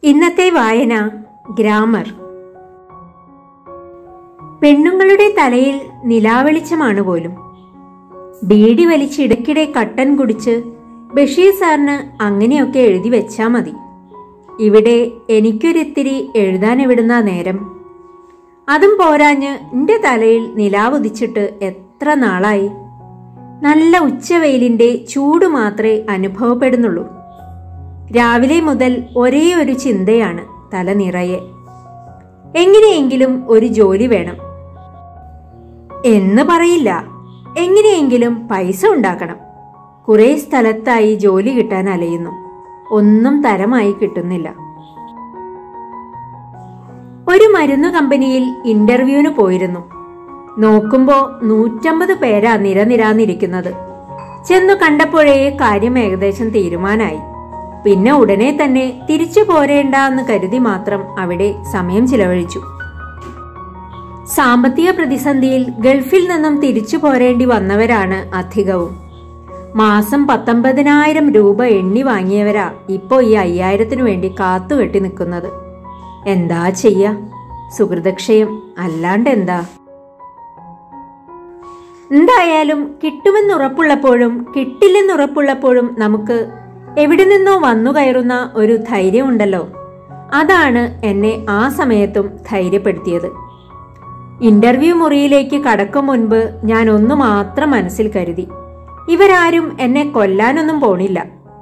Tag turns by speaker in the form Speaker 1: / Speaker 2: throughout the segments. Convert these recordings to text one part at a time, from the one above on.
Speaker 1: ഇന്നത്തെ വായന ഗ്രാമർ പെണ്ണുങ്ങളുടെ തലയിൽ നിലാവെളിച്ചമാണ് പോലും ബീഡി വലിച്ച് ഇടയ്ക്കിടെ കട്ടൻ കുടിച്ച് ബഷീർ സാറിന് അങ്ങനെയൊക്കെ എഴുതി വെച്ചാ മതി ഇവിടെ എനിക്കൊരിത്തിരി എഴുതാൻ എവിടുന്ന നേരം അതും പോരാഞ്ഞ് എന്റെ തലയിൽ നിലാവുദിച്ചിട്ട് എത്ര നാളായി നല്ല ഉച്ചവെയിലിന്റെ ചൂട് മാത്രമേ അനുഭവപ്പെടുന്നുള്ളൂ രാവിലെ മുതൽ ഒരേ ഒരു ചിന്തയാണ് തല നിറയെ എങ്ങനെയെങ്കിലും ഒരു ജോലി വേണം എന്ന് പറയില്ല എങ്ങനെയെങ്കിലും പൈസ ഉണ്ടാക്കണം കുറെ സ്ഥലത്തായി ജോലി കിട്ടാൻ അലയുന്നു ഒന്നും തരമായി കിട്ടുന്നില്ല ഒരു മരുന്ന് കമ്പനിയിൽ ഇന്റർവ്യൂവിന് പോയിരുന്നു നോക്കുമ്പോ നൂറ്റമ്പത് പേരാ നിരനിരാന്നിരിക്കുന്നത് ചെന്നു കണ്ടപ്പോഴേ കാര്യം ഏകദേശം തീരുമാനായി പിന്നെ ഉടനെ തന്നെ തിരിച്ചു പോരേണ്ട എന്ന് കരുതി മാത്രം അവിടെ സമയം ചിലവഴിച്ചു സാമ്പത്തിക പ്രതിസന്ധിയിൽ ഗൾഫിൽ നിന്നും തിരിച്ചു പോരേണ്ടി വന്നവരാണ് അധികവും മാസം പത്തൊമ്പതിനായിരം രൂപ എണ്ണി വാങ്ങിയവരാ ഇപ്പോ ഈ അയ്യായിരത്തിനു വേണ്ടി കാത്തുകെട്ടി നിൽക്കുന്നത് എന്താ ചെയ്യ സുഹൃതക്ഷയം അല്ലാണ്ട് എന്താ എന്തായാലും കിട്ടുമെന്നുറപ്പുള്ളപ്പോഴും കിട്ടില്ലെന്നുറപ്പുള്ളപ്പോഴും നമുക്ക് എവിടെ നിന്നോ വന്നു കയറുന്ന ഒരു ധൈര്യമുണ്ടല്ലോ അതാണ് എന്നെ ആ സമയത്തും ധൈര്യപ്പെടുത്തിയത് ഇന്റർവ്യൂ മുറിയിലേക്ക് കടക്കും മുൻപ് ഞാൻ ഒന്നു മാത്രം മനസ്സിൽ കരുതി ഇവരാരും എന്നെ കൊല്ലാനൊന്നും പോണില്ല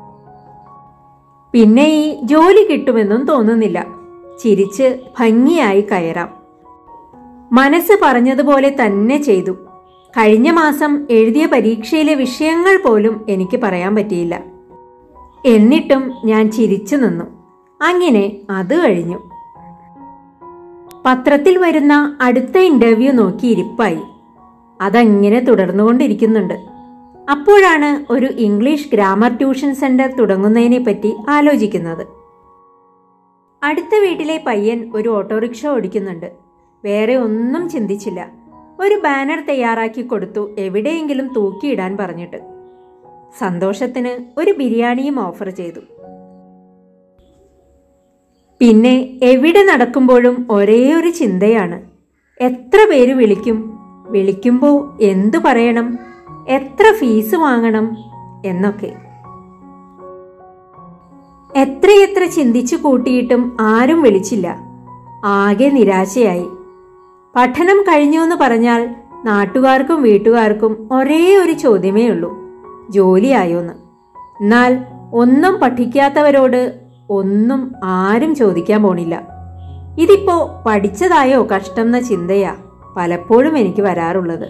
Speaker 1: പിന്നെ ഈ ജോലി കിട്ടുമെന്നും തോന്നുന്നില്ല ചിരിച്ച് ഭംഗിയായി കയറാം മനസ്സ് പറഞ്ഞതുപോലെ തന്നെ ചെയ്തു കഴിഞ്ഞ മാസം എഴുതിയ പരീക്ഷയിലെ വിഷയങ്ങൾ പോലും എനിക്ക് പറയാൻ പറ്റിയില്ല എന്നിട്ടും ഞാൻ ചിരിച്ചു നിന്നു അങ്ങനെ അത് കഴിഞ്ഞു പത്രത്തിൽ വരുന്ന അടുത്ത ഇന്റർവ്യൂ നോക്കി ഇരിപ്പായി അതങ്ങനെ തുടർന്നുകൊണ്ടിരിക്കുന്നുണ്ട് അപ്പോഴാണ് ഒരു ഇംഗ്ലീഷ് ഗ്രാമർ ട്യൂഷൻ സെന്റർ തുടങ്ങുന്നതിനെ പറ്റി ആലോചിക്കുന്നത് അടുത്ത വീട്ടിലെ പയ്യൻ ഒരു ഓട്ടോറിക്ഷ ഓടിക്കുന്നുണ്ട് വേറെ ഒന്നും ചിന്തിച്ചില്ല ഒരു ബാനർ തയ്യാറാക്കി കൊടുത്തു എവിടെയെങ്കിലും തൂക്കിയിടാൻ പറഞ്ഞിട്ട് സന്തോഷത്തിന് ഒരു ബിരിയാണിയും ഓഫർ ചെയ്തു പിന്നെ എവിടെ നടക്കുമ്പോഴും ഒരേ ഒരു ചിന്തയാണ് എത്ര പേര് വിളിക്കും വിളിക്കുമ്പോൾ എന്തു പറയണം എത്ര ഫീസ് വാങ്ങണം എന്നൊക്കെ എത്രയെത്ര ചിന്തിച്ചു കൂട്ടിയിട്ടും ആരും വിളിച്ചില്ല ആകെ നിരാശയായി പഠനം കഴിഞ്ഞു എന്ന് പറഞ്ഞാൽ നാട്ടുകാർക്കും വീട്ടുകാർക്കും ഒരേ ഒരു ചോദ്യമേ ഉള്ളൂ ജോലിയായോന്ന് എന്നാൽ ഒന്നും പഠിക്കാത്തവരോട് ഒന്നും ആരും ചോദിക്കാൻ പോണില്ല ഇതിപ്പോ പഠിച്ചതായോ കഷ്ടം എന്ന ചിന്തയാ പലപ്പോഴും എനിക്ക് വരാറുള്ളത്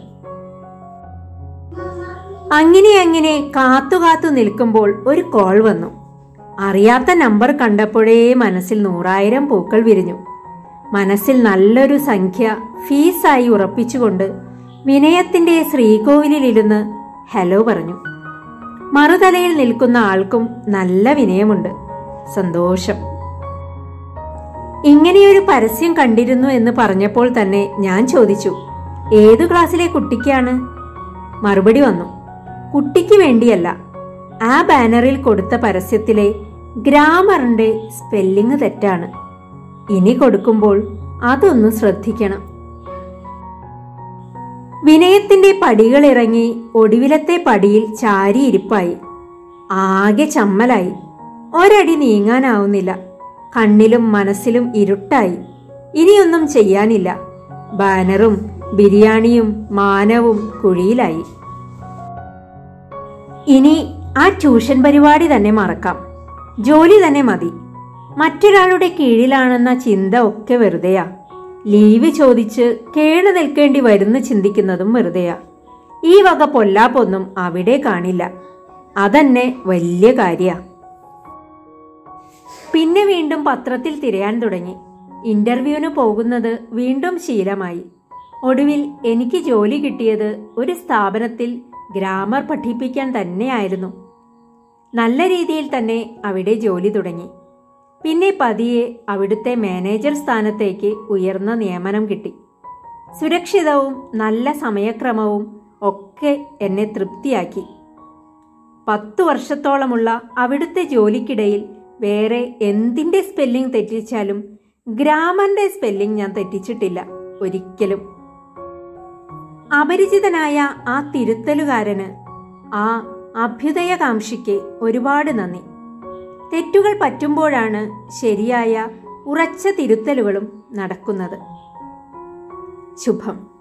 Speaker 1: അങ്ങനെ അങ്ങനെ കാത്തു കാത്തു നിൽക്കുമ്പോൾ ഒരു കോൾ വന്നു അറിയാത്ത നമ്പർ കണ്ടപ്പോഴേ മനസ്സിൽ നൂറായിരം പൂക്കൾ വിരിഞ്ഞു മനസ്സിൽ നല്ലൊരു സംഖ്യ ഫീസായി ഉറപ്പിച്ചുകൊണ്ട് വിനയത്തിന്റെ ശ്രീകോവിലിലിരുന്ന് ഹലോ പറഞ്ഞു മറുതലയിൽ നിൽക്കുന്ന ആൾക്കും നല്ല വിനയമുണ്ട് സന്തോഷം ഇങ്ങനെയൊരു പരസ്യം കണ്ടിരുന്നു എന്ന് പറഞ്ഞപ്പോൾ തന്നെ ഞാൻ ചോദിച്ചു ഏതു ക്ലാസ്സിലെ കുട്ടിക്കാണ് മറുപടി വന്നു കുട്ടിക്ക് വേണ്ടിയല്ല ആ ബാനറിൽ കൊടുത്ത പരസ്യത്തിലെ ഗ്രാമറിന്റെ സ്പെല്ലിംഗ് തെറ്റാണ് ഇനി കൊടുക്കുമ്പോൾ അതൊന്ന് ശ്രദ്ധിക്കണം വിനയത്തിന്റെ പടികൾ ഇറങ്ങി ഒടുവിലത്തെ പടിയിൽ ചാരിയിരിപ്പായി ആകെ ചമ്മലായി ഒരടി നീങ്ങാനാവുന്നില്ല കണ്ണിലും മനസ്സിലും ഇരുട്ടായി ഇനിയൊന്നും ചെയ്യാനില്ല ബാനറും ബിരിയാണിയും മാനവും കുഴിയിലായി ഇനി ആ ട്യൂഷൻ പരിപാടി തന്നെ മറക്കാം ജോലി തന്നെ മതി മറ്റൊരാളുടെ കീഴിലാണെന്ന ചിന്ത ഒക്കെ വെറുതെയാ ലീവ് ചോദിച്ച് കേണു നിൽക്കേണ്ടി വരുന്ന ചിന്തിക്കുന്നതും വെറുതെയാ ഈ വക പൊല്ലാപ്പൊന്നും അവിടെ കാണില്ല അതന്നെ വലിയ കാര്യ പിന്നെ വീണ്ടും പത്രത്തിൽ തിരയാൻ തുടങ്ങി ഇന്റർവ്യൂവിന് പോകുന്നത് വീണ്ടും ശീലമായി ഒടുവിൽ എനിക്ക് ജോലി കിട്ടിയത് ഒരു സ്ഥാപനത്തിൽ ഗ്രാമർ പഠിപ്പിക്കാൻ തന്നെയായിരുന്നു നല്ല രീതിയിൽ തന്നെ അവിടെ ജോലി തുടങ്ങി പിന്നെ പതിയെ അവിടുത്തെ മാനേജർ സ്ഥാനത്തേക്ക് ഉയർന്ന നിയമനം കിട്ടി സുരക്ഷിതവും നല്ല സമയക്രമവും ഒക്കെ എന്നെ തൃപ്തിയാക്കി പത്തു വർഷത്തോളമുള്ള അവിടുത്തെ ജോലിക്കിടയിൽ വേറെ എന്തിൻ്റെ സ്പെല്ലിംഗ് തെറ്റിച്ചാലും ഗ്രാമറിന്റെ സ്പെല്ലിംഗ് ഞാൻ തെറ്റിച്ചിട്ടില്ല ഒരിക്കലും അപരിചിതനായ ആ തിരുത്തലുകാരന് ആ അഭ്യുദയകാംക്ഷിക്ക് ഒരുപാട് നന്ദി തെറ്റുകൾ പറ്റുമ്പോഴാണ് ശരിയായ ഉറച്ച തിരുത്തലുകളും നടക്കുന്നത് ശുഭം